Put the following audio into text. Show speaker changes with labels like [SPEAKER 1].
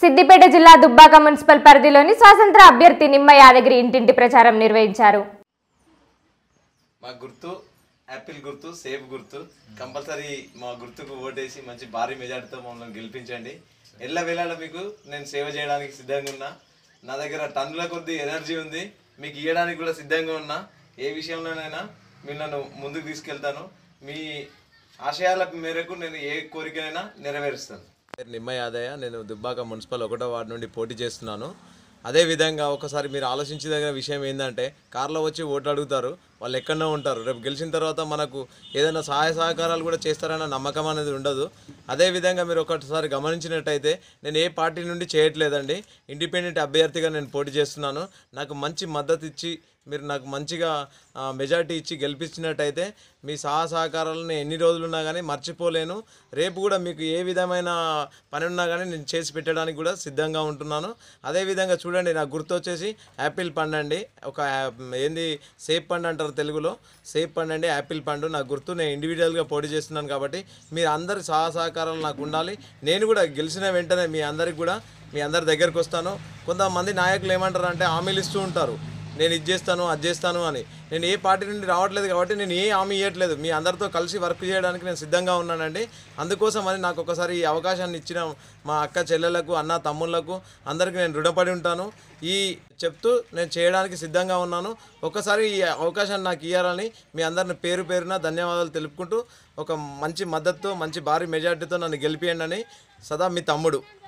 [SPEAKER 1] సిద్దిపేట జిల్లా దుబ్బాక మున్సిపల్ పరిధిలోని స్వాతంత్ర అభ్యర్థి నిమ్మ యాదగిరి ఇంటింటి ప్రచారం నిర్వహించారు
[SPEAKER 2] మా గుర్తు యాపిల్ గుర్తు సేఫ్ గుర్తు కంపల్సరీ మా గుర్తుకు ఓటేసి మంచి భారీ మెజార్టీతో మమ్మల్ని గెలిపించండి ఎల్ల వేళ మీకు నేను సేవ చేయడానికి సిద్ధంగా ఉన్నా నా దగ్గర టన్నుల కొద్ది ఎనర్జీ ఉంది మీకు ఇవ్వడానికి కూడా సిద్ధంగా ఉన్నా ఏ విషయంలోనైనా మీరు నన్ను ముందుకు తీసుకెళ్తాను మీ ఆశయాల మేరకు నేను ఏ కోరికనైనా నెరవేరుస్తాను నిమ్మ యాదయ్య నేను దుబ్బాక మున్సిపల్ ఒకటో వార్డు నుండి పోటీ చేస్తున్నాను అదే విధంగా ఒకసారి మీరు ఆలోచించదగిన విషయం ఏంటంటే కార్లో వచ్చి ఓటు అడుగుతారు వాళ్ళు ఎక్కడో ఉంటారు రేపు గెలిచిన తర్వాత మనకు ఏదైనా సహాయ సహకారాలు కూడా చేస్తారన్న నమ్మకం అనేది ఉండదు అదే విధంగా మీరు ఒకసారి గమనించినట్టయితే నేను ఏ పార్టీ నుండి చేయట్లేదండి ఇండిపెండెంట్ అభ్యర్థిగా నేను పోటీ చేస్తున్నాను నాకు మంచి మద్దతు ఇచ్చి మీరు నాకు మంచిగా ఆ, మెజారిటీ ఇచ్చి గెలిపించినట్టయితే మీ సహా సహకారాలను ఎన్ని రోజులు ఉన్నా కానీ మర్చిపోలేను రేపు కూడా మీకు ఏ విధమైన పని ఉన్నా కానీ నేను చేసి పెట్టడానికి కూడా సిద్ధంగా ఉంటున్నాను అదేవిధంగా చూడండి నా గుర్తు వచ్చేసి యాపిల్ పండు అండి ఒక యా- ఏంది సేఫ్ పండు అంటారు తెలుగులో సేఫ్ పండు అండి యాపిల్ పండు నా గుర్తు నేను ఇండివిజువల్గా పోటీ చేస్తున్నాను కాబట్టి మీరు అందరి సహా సహకారాలు నాకు ఉండాలి నేను కూడా గెలిచిన వెంటనే మీ అందరికి కూడా మీ అందరి దగ్గరికి వస్తాను కొంతమంది నాయకులు ఏమంటారు అంటే హామీలు ఇస్తూ ఉంటారు నేను ఇది చేస్తాను అది చేస్తాను అని నేను ఏ పార్టీ నుండి రావట్లేదు కాబట్టి నేను ఏ హామీ ఇవ్వట్లేదు మీ అందరితో కలిసి వర్క్ చేయడానికి నేను సిద్ధంగా ఉన్నానండి అందుకోసం అని నాకు ఒకసారి ఈ అవకాశాన్ని ఇచ్చిన మా అక్క చెల్లెలకు అన్న తమ్ముళ్ళకు అందరికీ నేను రుణపడి ఉంటాను ఈ చెప్తూ నేను చేయడానికి సిద్ధంగా ఉన్నాను ఒకసారి ఈ అవకాశాన్ని నాకు ఇవ్వాలని మీ అందరిని పేరు పేరున ధన్యవాదాలు తెలుపుకుంటూ ఒక మంచి మద్దతుతో మంచి భారీ మెజార్టీతో నన్ను గెలిపియండి అని సదా మీ తమ్ముడు